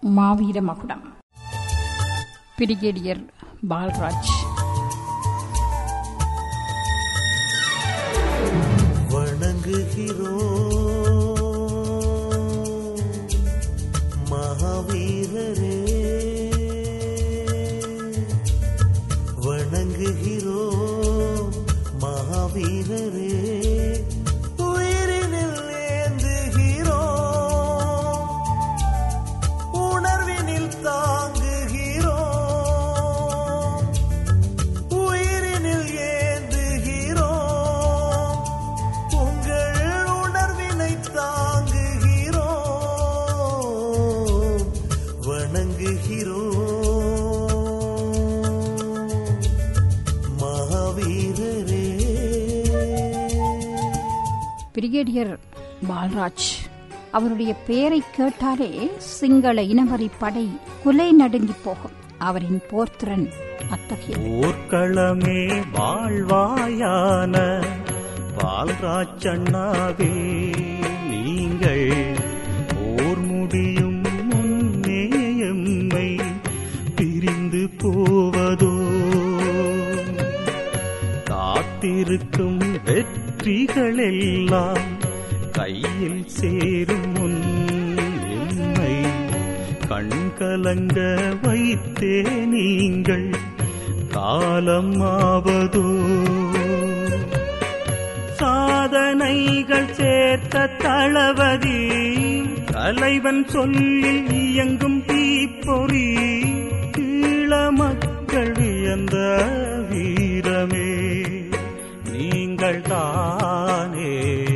மாவீர மகுடம் பிரிகேடியர் பால்ராஜ் வணங்குகிறோம் மகாவீரரே வணங்குகிறோம் மகாவீரரே உயிரினில் ஏந்துகிறோம் உணர்வினில் தாங்குகிறோம் உயிரினில் ஏந்துகிறோம் உங்கள் உணர்வினை தாங்குகிறோம் வணங்குகிறோம் மகாவீரரே பிரிகேடியர் பால்ராஜ் அவருடைய பெயரை கேட்டாலே சிங்கள இனவரி படை குலை நடுங்கி போகும் அவரின் போர்த்திறன் அத்தகையது போர்க்களமே வாழ்வாயான பால்ராச்சண்ணாவே நீங்கள் போர் முடியும் முன்னே எம்மை பிரிந்து போவதோ காத்திருக்கும் வெற்றிகளெல்லாம் கையில் சேரும் முன் எம்மை கண்கலங்க வைத்தே நீங்கள் காலம் ஆவதோ சாதனைகள் சேர்த்த தளபதி தலைவன் சொல்லில் இயங்கும் தீப்பொறி ஈழ மக்கள் வியந்த வீரமே நீங்கள் தானே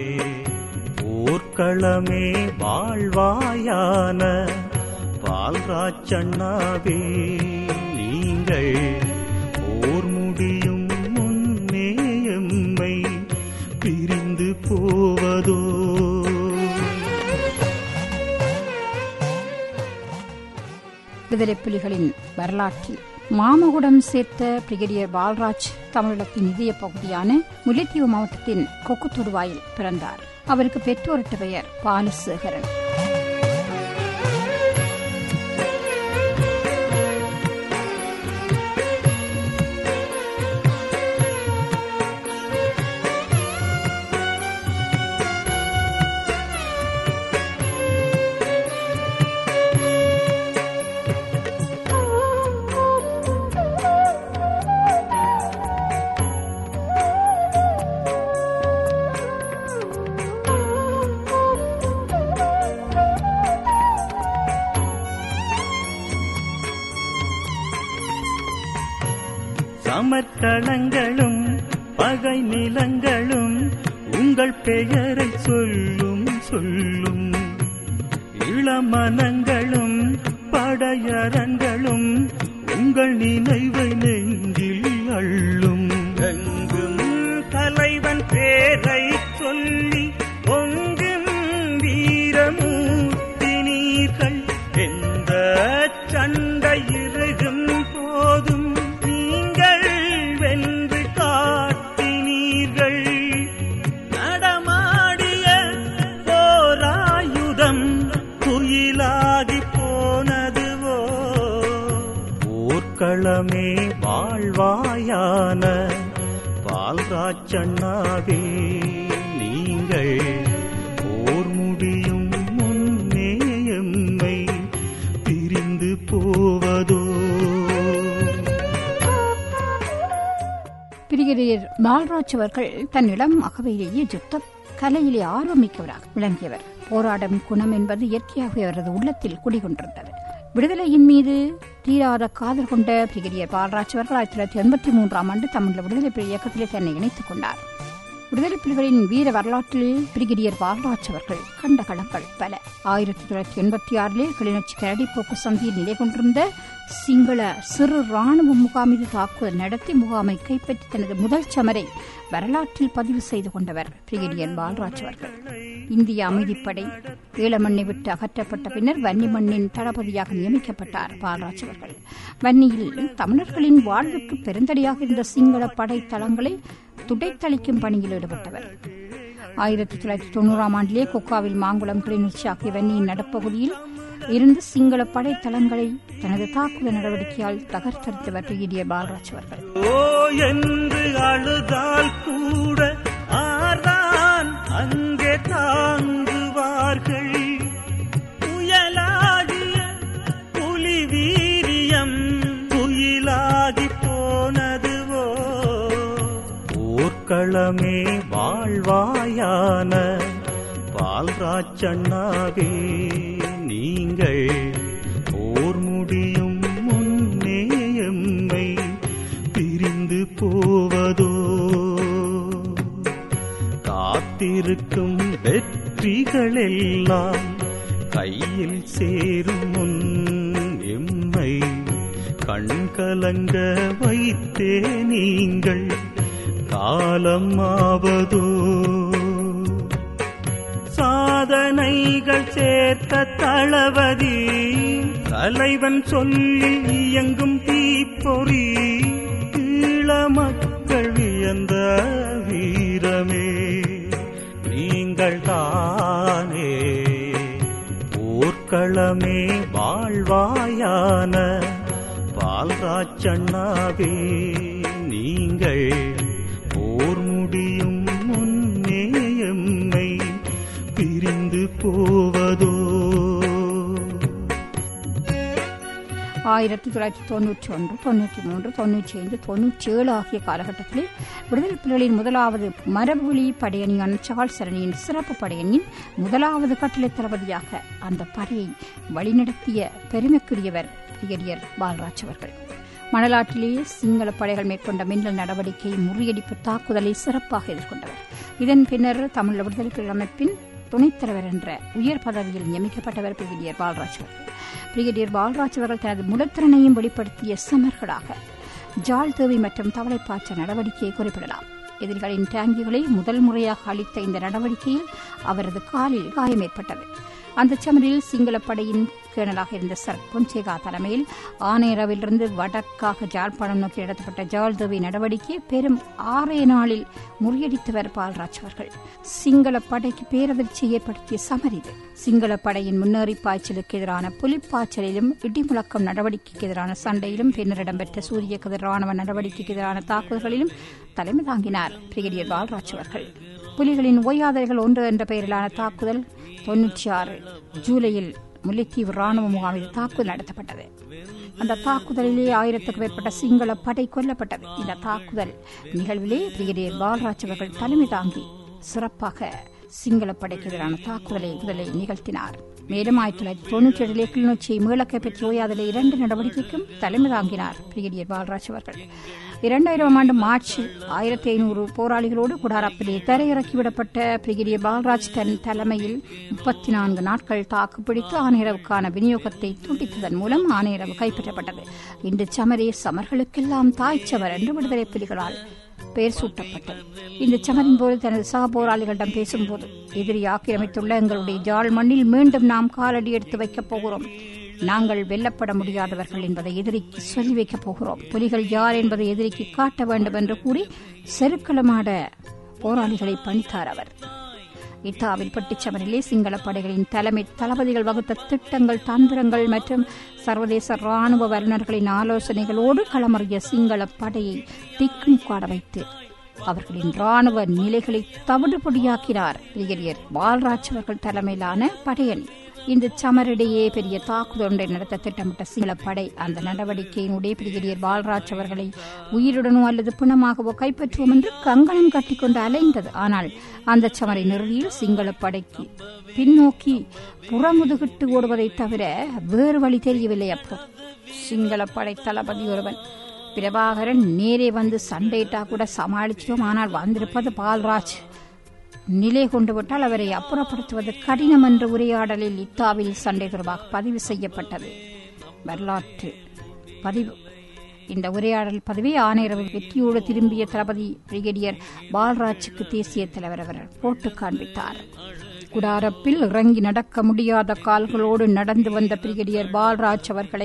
போர்க்களமே வாழ்வாயான பால்ராச்சண்ணாவே நீங்கள் போர் முடியும் முன்னே எம்மை பிரிந்து போவதோ விடுதலை புலிகளின் வரலாற்றில் மாமகுடம் சேர்த்த பிரிகேடியர் பால்ராஜ் தமிழகத்தின் இதய பகுதியான முல்லைத்தீவு மாவட்டத்தின் கொக்குத்தொடுவாயில் பிறந்தார் அவருக்கு பெற்றோரிட்ட பெயர் பாலசேகரன் சமர்க்களங்களும் பகை நிலங்களும் உங்கள் பெயரை சொல்லும் சொல்லும் இளமனங்களும் படையரங்களும் உங்கள் நினைவை நெஞ்சில் அள்ளும் எங்கும் தலைவன் பேரை சொல்லி பொங்கும் வீரமூர்த்தி நீர்கள் எந்த சண்டை இருகும் போதும் நீங்கள் வென்று காட்டினீர்கள் நடமாடிய போராயுதம் குயிலாகி போனதுவோ போர்க்களமே வாழ்வாயான பால்ராச்சண்ணாவே நீங்கள் போர் முடியும் முன்னே எம்மை பிரிந்து போவதோ பிரிகேடியர் பால்ராஜ் அவர்கள் தன் இளம் அகவையிலேயே யுத்தம் கலையிலே ஆர்வமிக்கவராக விளங்கியவர் போராடும் குணம் என்பது இயற்கையாக அவரது உள்ளத்தில் குடிகொண்டிருந்தது விடுதலையின் மீது தீராத காதல் கொண்ட பிரிகேடியர் பால்ராஜ் அவர்கள் ஆயிரத்தி தொள்ளாயிரத்தி எண்பத்தி மூன்றாம் ஆண்டு தமிழ் விடுதலை புலி இயக்கத்திலே தன்னை இணைத்துக் கொண்டார் விடுதலை புலிகளின் வீர வரலாற்றில் பிரிகேடியர் பால்ராஜ் அவர்கள் கண்ட களங்கள் பல ஆயிரத்தி தொள்ளாயிரத்தி எண்பத்தி ஆறிலே கிளிநொச்சி கரடிப்போக்கு சந்தியில் நிலை கொண்டிருந்த சிங்கள சிறு ராணுவ முகாம் மீது தாக்குதல் நடத்தி முகாமை கைப்பற்றி தனது முதல் சமரை வரலாற்றில் பதிவு செய்து கொண்டவர் பிரிகேடியர் பால்ராஜ் அவர்கள் இந்திய அமைதிப்படை ஈழமண்ணை விட்டு அகற்றப்பட்ட பின்னர் வன்னி மண்ணின் தளபதியாக நியமிக்கப்பட்டார் பால்ராஜ் அவர்கள் வன்னியில் தமிழர்களின் வாழ்வுக்கு பெருந்தடியாக இருந்த சிங்கள படை தளங்களை துடைத்தளிக்கும் பணியில் ஈடுபட்டவர் ஆயிரத்தி தொள்ளாயிரத்தி தொண்ணூறாம் ஆண்டிலே கொக்காவில் மாங்குளம் கிளிநொச்சி ஆகிய வன்னியின் நடப்பகுதியில் இருந்து சிங்கள படைத்தளங்களை தனது தாக்குதல் நடவடிக்கையால் தகர்த்தெடுத்தவர் பிரிகேடியர் பாலராஜ் அவர்கள் ஓ என்று அழுதால் கூட ஆர்தான் அங்கே தாங்குவார்கள் புயலாகிய புலி வீரியம் புயலாகி போனதுவோ போர்க்களமே வாழ்வாயான பால்ராஜண்ணாவே நீங்கள் போர் முடியும் முன்னே எம்மை பிரிந்து போவதோ காத்திருக்கும் வெற்றிகளெல்லாம் கையில் சேரும் முன் எம்மை கண்கலங்க வைத்தே நீங்கள் காலம் ஆவதோ சாதனைகள் சேர்த்த தளபதி தலைவன் சொல்லி இயங்கும் தீப்பொறி ஈழ மக்கள் வியந்த வீரமே நீங்கள் தானே போர்க்களமே வாழ்வாயான பால்ராஜண்ணாவே நீங்கள் போர் முடியும் முன்னே எம்மை பிரிந்து போவதோ ஆயிரத்தி தொள்ளாயிரத்தி தொன்னூற்றி ஒன்று தொன்னூற்றி மூன்று தொன்னூற்றி ஐந்து தொன்னூற்றி ஏழு ஆகிய காலகட்டத்தில் விடுதலை புலிகளின் முதலாவது மரபுலி படையணியான சார்ல்ஸ் சரணியின் சிறப்பு படையணியின் முதலாவது கட்டளை தளபதியாக அந்த படையை வழிநடத்திய பெருமைக்குரியவர் பிரிகேடியர் பாலராஜ் அவர்கள் மணலாற்றிலேயே சிங்கள படைகள் மேற்கொண்ட மின்னல் நடவடிக்கை முறியடிப்பு தாக்குதலை சிறப்பாக எதிர்கொண்டவர் இதன் பின்னர் தமிழ் விடுதலை புலிகள் அமைப்பின் துணைத் தலைவர் என்ற உயர் பதவியில் நியமிக்கப்பட்டவர் பிரிகேடியர் பாலராஜ் அவர்கள் பிரிகேடியர் பாலராஜ் அவர்கள் தனது முடத்திறனையும் வெளிப்படுத்திய சமர்களாக ஜால் தேவை மற்றும் தவளைப்பாய்ச்ச நடவடிக்கையை குறிப்பிடலாம் எதிரிகளின் டேங்கிகளை முதல் முறையாக அளித்த இந்த நடவடிக்கையில் அவரது காலில் காயம் ஏற்பட்டது அந்த சமரில் சிங்கள படையின் கேணலாக இருந்த சர் பொன்சேகா தலைமையில் ஆனையரவிலிருந்து வடக்காக ஜாழ்ப்பாணம் நோக்கி நடத்தப்பட்ட ஜால்தேவி நடவடிக்கை பெரும் ஆறே நாளில் முறியடித்தவர் பால்ராஜ் அவர்கள் சிங்கள படைக்கு பேரதிர்ச்சி ஏற்படுத்திய சமர் இது சிங்கள படையின் முன்னேறி பாய்ச்சலுக்கு எதிரான புலிப்பாய்ச்சலிலும் இடிமுழக்கம் நடவடிக்கைக்கு எதிரான சண்டையிலும் பின்னர் இடம்பெற்ற சூரிய கதிர் ராணுவ நடவடிக்கைக்கு எதிரான தாக்குதல்களிலும் தலைமை தாங்கினார் பிரிகேடியர் பால்ராஜ் அவர்கள் புலிகளின் ஓயாதல்கள் ஒன்று என்ற பெயரிலான தாக்குதல் தொன்னூற்றி ஆறு ஜூலையில் முல்லைத்தீவு ராணுவ முகாமில் தாக்குதல் நடத்தப்பட்டது அந்த தாக்குதலிலே ஆயிரத்துக்கும் மேற்பட்ட சிங்கள படை கொல்லப்பட்டது இந்த தாக்குதல் நிகழ்விலே பிரிகேடியர் பாலராஜ் அவர்கள் தலைமை தாங்கி சிறப்பாக சிங்கள படைக்கு எதிரான தாக்குதலை முதலை நிகழ்த்தினார் மேலும் ஆயிரத்தி தொள்ளாயிரத்தி தொன்னூற்றி ஏழிலே கிளிநொச்சியை மீளக்க பெற்று ஓயாதலை இரண்டு நடவடிக்கைக்கும் தலைமை தாங்கினார் பிரிகேடியர் பாலராஜ் அவர்கள் இரண்டாயிரம் ஆண்டு மார்ச் ஆயிரத்தி ஐநூறு போராளிகளோடு குடாரப்பிலே தரையிறக்கிவிடப்பட்ட பிரிகேடியர் பாலராஜ் தன் தலைமையில் முப்பத்தி நான்கு நாட்கள் தாக்குப்பிடித்து ஆணையரவுக்கான விநியோகத்தை துண்டித்ததன் மூலம் ஆணையரவு கைப்பற்றப்பட்டது இன்று சமரே சமர்களுக்கெல்லாம் தாய் சமர் என்று விடுதலை புலிகளால் பெயர் சூட்டப்பட்டது இந்த சமரின் போது தனது சக போராளிகளிடம் பேசும்போது எதிரி ஆக்கிரமித்துள்ள எங்களுடைய ஜாழ் மண்ணில் மீண்டும் நாம் காலடி எடுத்து வைக்கப் போகிறோம் நாங்கள் வெல்லப்பட முடியாதவர்கள் என்பதை எதிரிக்கு சொல்லி வைக்கப் போகிறோம் புலிகள் யார் என்பதை எதிரிக்கு காட்ட வேண்டும் என்று கூறி செருக்களமாட போராளிகளை பணித்தார் அவர் இத்தாவில் பட்டிச்சமரிலே சிங்கள படைகளின் தலைமை தளபதிகள் வகுத்த திட்டங்கள் தந்திரங்கள் மற்றும் சர்வதேச ராணுவ வல்லுநர்களின் ஆலோசனைகளோடு களமறிய சிங்கள படையை திக்குமுக்காட வைத்து அவர்களின் ராணுவ நிலைகளை தவிடுபொடியாக்கினார் பிரிகேடியர் பால்ராஜ் அவர்கள் தலைமையிலான படையணி இந்த சமரிடையே பெரிய தாக்குதல் ஒன்றை நடத்த திட்டமிட்ட சிங்கள படை அந்த நடவடிக்கையினுடைய பிரிகேடியர் பால்ராஜ் அவர்களை உயிருடனோ அல்லது பிணமாகவோ கைப்பற்றுவோம் என்று கங்கணம் கட்டிக்கொண்டு அலைந்தது ஆனால் அந்த சமரை நிறுதியில் சிங்கள படைக்கு பின்னோக்கி புறமுதுகிட்டு ஓடுவதை தவிர வேறு வழி தெரியவில்லை அப்போ சிங்கள படை தளபதி ஒருவன் பிரபாகரன் நேரே வந்து சண்டையிட்டா கூட சமாளிச்சிடும் ஆனால் வந்திருப்பது பால்ராஜ் நிலை கொண்டு விட்டால் அவரை அப்புறப்படுத்துவது கடினம் என்ற உரையாடலில் இத்தாவில் சண்டை தொடர்பாக பதிவு செய்யப்பட்டது வரலாற்று பதிவு இந்த உரையாடல் பதவி ஆணையரவு வெற்றியோடு திரும்பிய தளபதி பிரிகேடியர் பால்ராஜுக்கு தேசிய தலைவர் அவர் போட்டு காண்பித்தார் குடாரப்பில் இறங்கி நடக்க முடியாத கால்களோடு நடந்து வந்த பிரிகேடியர் பால்ராஜ் அவர்களை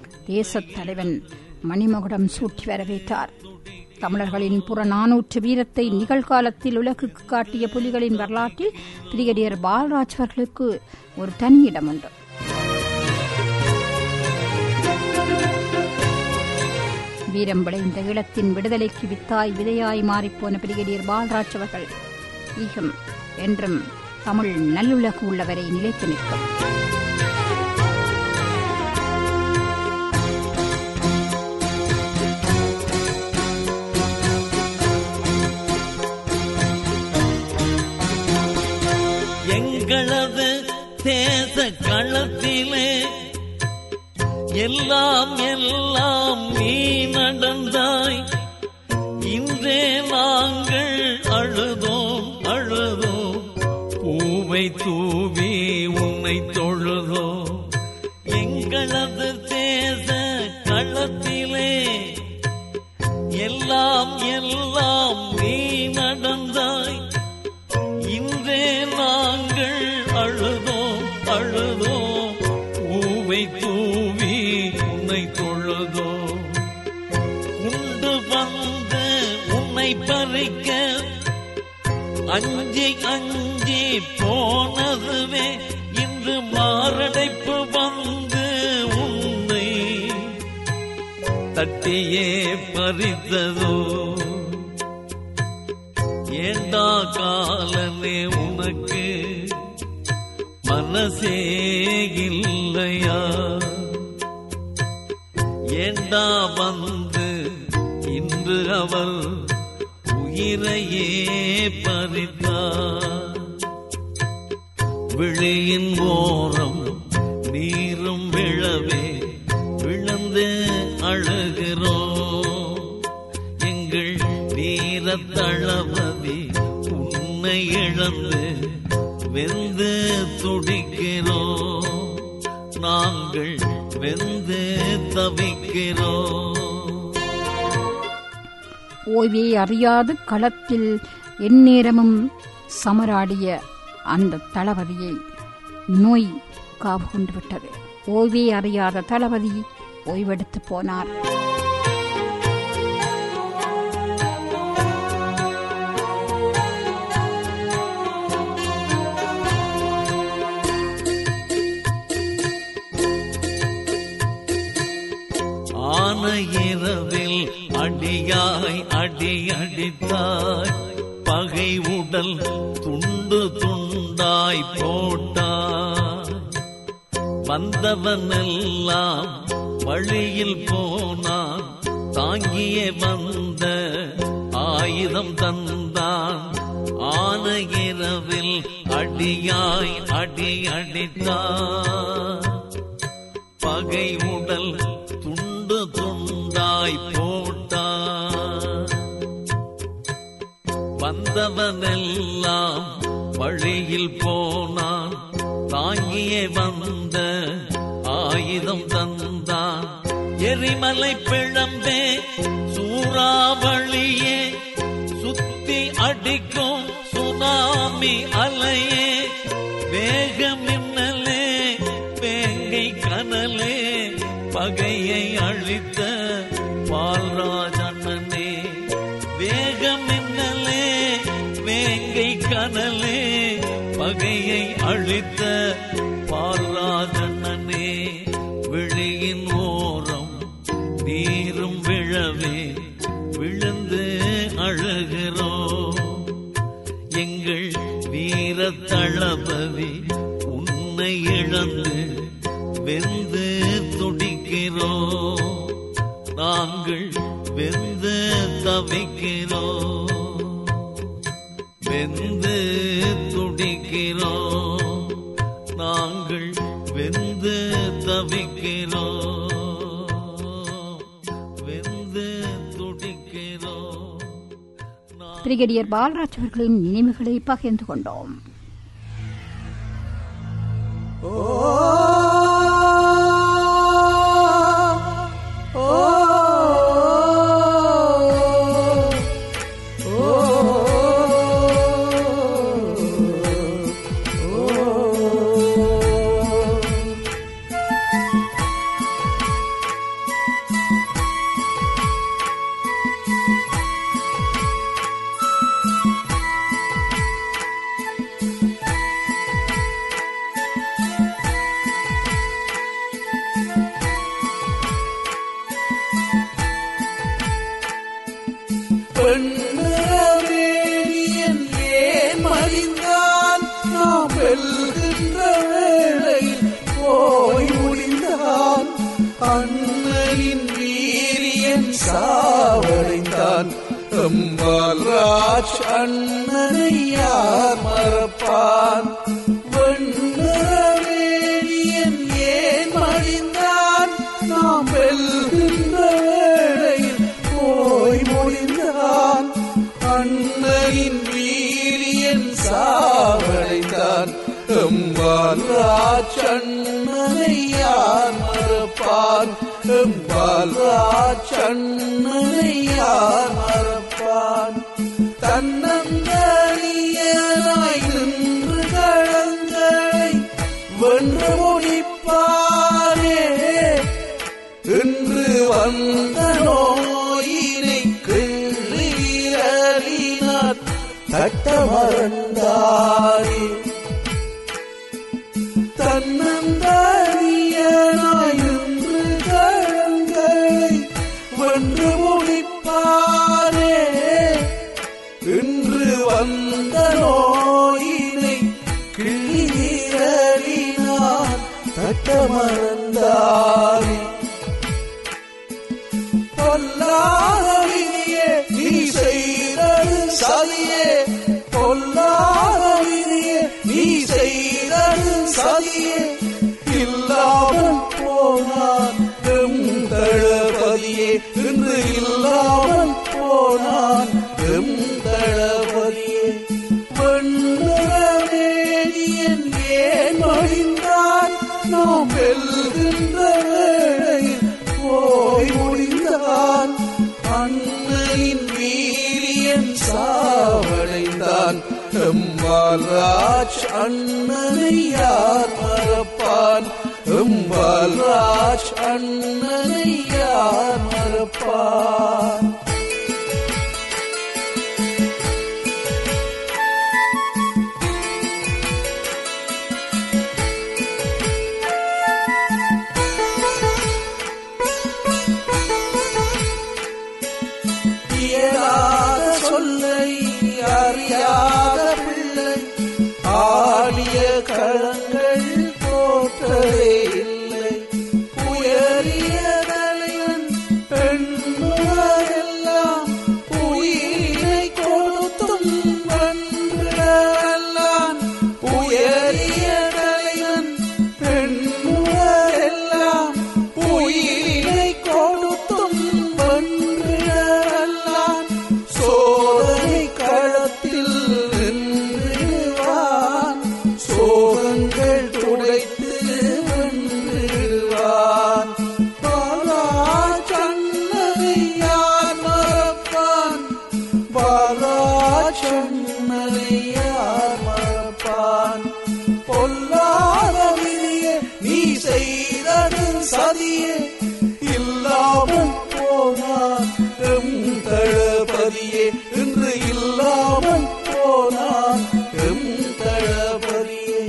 தேசத் தலைவன் மணிமகுடம் சூட்டி வரவேற்றார் தமிழர்களின் புறநானூற்று வீரத்தை நிகழ்காலத்தில் உலகுக்கு காட்டிய புலிகளின் வரலாற்றில் பிரிகேடியர் பால்ராஜ் அவர்களுக்கு ஒரு தனி இடம் உண்டு வீரம் விளைந்த ஈழத்தின் விடுதலைக்கு வித்தாய் விதையாய் மாறிப்போன பிரிகேடியர் பால்ராஜ் அவர்கள் ஈகம் என்றும் தமிழ் நல்லுலகு உள்ளவரை நிலைத்து நிற்கும் எங்களது தேச களத்திலே எல்லாம் எல்லாம் நீ நடந்தாய் இன்றே நாங்கள் அழுதோம் அழுதோம் பூவை தூவி உன்னை தொழுதோம் எங்களது தேச களத்திலே எல்லாம் எல்லாம் நீ நடந்தாய் இன்றே நாங்கள் அழுதோம் அழுதோம் பூவை தூவி உன்னை தொழுதோம் உண்டு வந்து உன்னை பறிக்க அஞ்சி அஞ்சி போனதுவே இன்று மாரடைப்பு வந்து உன்னை தட்டியே பறித்ததோ ஏண்டா காலனே உனக்கு மனசே இல்லையா ஏண்டா வந்து இன்று அவர் உயிரையே பறித்தார் விழியின் ஓரம் நீரும் விழவே விழுந்து அழுகிறோம் எங்கள் வீர தளபதி உன்னை இழந்து வெந்து துடிக்கிறோம் நாங்கள் வெந்து தவிக்கிறோம் ஓய்வே அறியாது களத்தில் எந்நேரமும் சமராடிய அந்த தளபதியை நோய் காவு கொண்டு விட்டது ஓய்வே அறியாத தளபதி ஓய்வெடுத்து போனார் ஆன இரவில் அடியாய் அடி அடித்தாய் பகை உடல் துண்டு துண்டாய் போட்டாய் வந்தவனெல்லாம் வழியில் போனான் தாங்கிய வந்த ஆயுதம் தந்தான் ஆன இரவில் அடியாய் அடி அடித்தான் பகை உடல் துண்டு துண்டாய் போட்டான் வந்தவனெல்லாம் வழியில் போனான் தாங்கியே வந்த ஆயுதம் தந்தான் எரிமலை பிழம்பே சூறாவளியே சுத்தி அடிக்கும் சுனாமி அலையே வேக மின்னலே வேங்கை கனலே பகையை அழித்த பால்ராஜனே வேக மின்னலே வேங்கை கனலே பகையை அழித்த பால்ராஜனே விழியின் ஓரம் நீரும் விழவே விழுந்து அழுகிறோம் எங்கள் வீர தளபதி உன்னை இழந்து வெந்து துடிக்கிறோம் நாங்கள் வெந்து தவிக்கிறோம் வெந்து துடிக்கிறோம் நாங்கள் வெந்து தவிக்கிறோம் வெந்து துடிக்கிறோம் நாங்கள் பிரிகேடியர் பாலராஜ் அவர்களின் நினைவுகளை பகிர்ந்து கொண்டோம் வெண்ணிறவேணியன் ஏன் மடிந்தான் நாம் வெல்கின்ற வேளையில் போய் முடிந்தான் அண்ணனின் வீரியன் சாவடைந்தான் அம்பால் ராஜ் அண்ணனை யார் மறப்பான் வெண்ணிறவேணியன் ஏன் மடிந்தான் நாம் வெல்கின்ற வேளையில் போய் முடிந்தான் அண்ணனின் வீரியன் சாவடைந்தான் எம்பால் ராஜண்ணனை யார் மறப்பான் எம்பால் ராஜண்ணனை யார் மறப்பான் தன்னந்தனியனாய் நின்று களங்களை வென்று முடிப்பாரே இன்று வந்த நோயினை கிள்ளியறினார் தட்ட மறந்தாரே தன்னந்தனியனாய் இன்று கழங்களை வென்று முடிப்பாரே இன்று வந்த நோயினை கிள்ளியறினார் தட்ட மறந்தாரே பொல்லாவியே நீ செய்தது சதியே பொல்லாவியே நீ செய்தது சதியே இல்லாமல் போனான் எம் தளபதியே இன்று இல்லாமல் போனான் எம் தளபதியே வெண்ணுறவேணியன் ஏன் மடிந்தான் நாம் வெல்கின்ற வேளையில் போய் முடிந்தான் அண்ணனின் வீரியன் சாவடைந்தான் எம்பால் ராஜ் அண்ணனை யார் மறப்பான் எம்பால் ராஜ் அண்ணனை யார் மறப்பான் இயலாத சொல்லை அறியாத பிள்ளை ஆடிய களங்கள் தோற்றதே இல்லை உயரிய தலைவன் பெண்ணுலகெல்லாம் உயிரை கொடுத்தும் வென்றெல்லாம் உயரிய தலைவன் பெண்ணுலகெல்லாம் உயிரை கொடுத்தும் வென்றெல்லாம் சோதனை களத்தில் நின்றுவான் சோகங்கள் துடைத்து வென்றுவான் பாலாச்சன்னனை யார் மறப்பான் பாலாச்சன்னனை யார் மறப்பான் பொல்லாத விதியே நீ செய்தது சதியே இல்லாமல் போனான் எம் தளபதியே இன்று இல்லாமல் போனான் எம் தளபதியே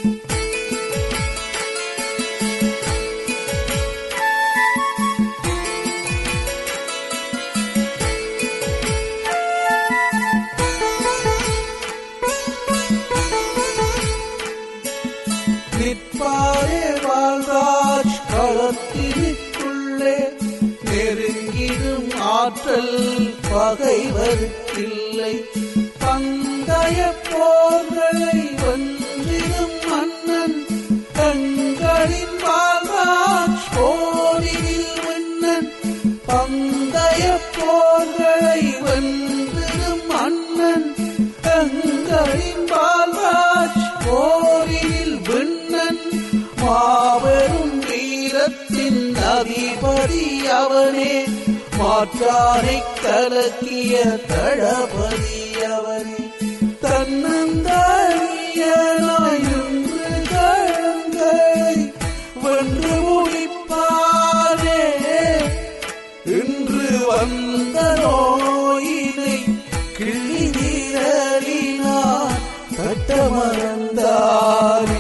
நிற்பாரே வாழ்ராஜ் களத்தினுக்குள்ளே நெருங்கிடும் ஆற்றல் பகைவருக்கில்லை பந்தய போர்களை வென்றிடும் மன்னன் கண்களின் வாழ்ராஜ் போரில் மன்னன் பந்தய போர்களை வென்றிடும் மன்னன் கண்களின் வாழ்ராஜ் போரில் விண்ணன் மாபெரும் வீரத்தின் அதிபதி அவனே மாற்றானை கலக்கிய தளபதி அவனே தன்னந்தாரியனாய் நின்று கழங்களை வென்று முடிப்பாரே இன்று வந்த நோயினை கிள்ளி நீரறினார் தட்ட மறந்தாரே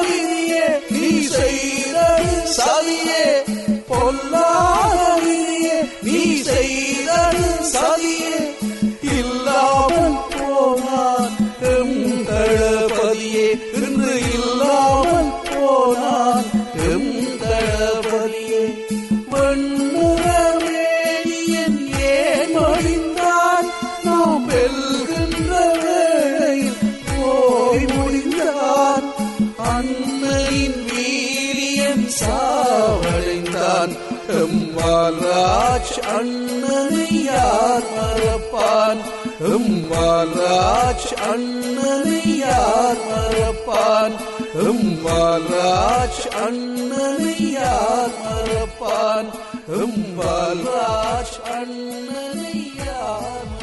பொல்லாவியே நீ செய்தது சதியே பொல்லாவியே அண்ணனின் வீரியன் சாவடைந்தான் எம்மாராஜ் அண்ணனை யார் மறப்பான் எம்மாராஜ் அண்ணனை யார் மறப்பான் எம்மாராஜ் அண்ணனை யார் மறப்பான் எம்மாராஜ் அண்ணனை யார்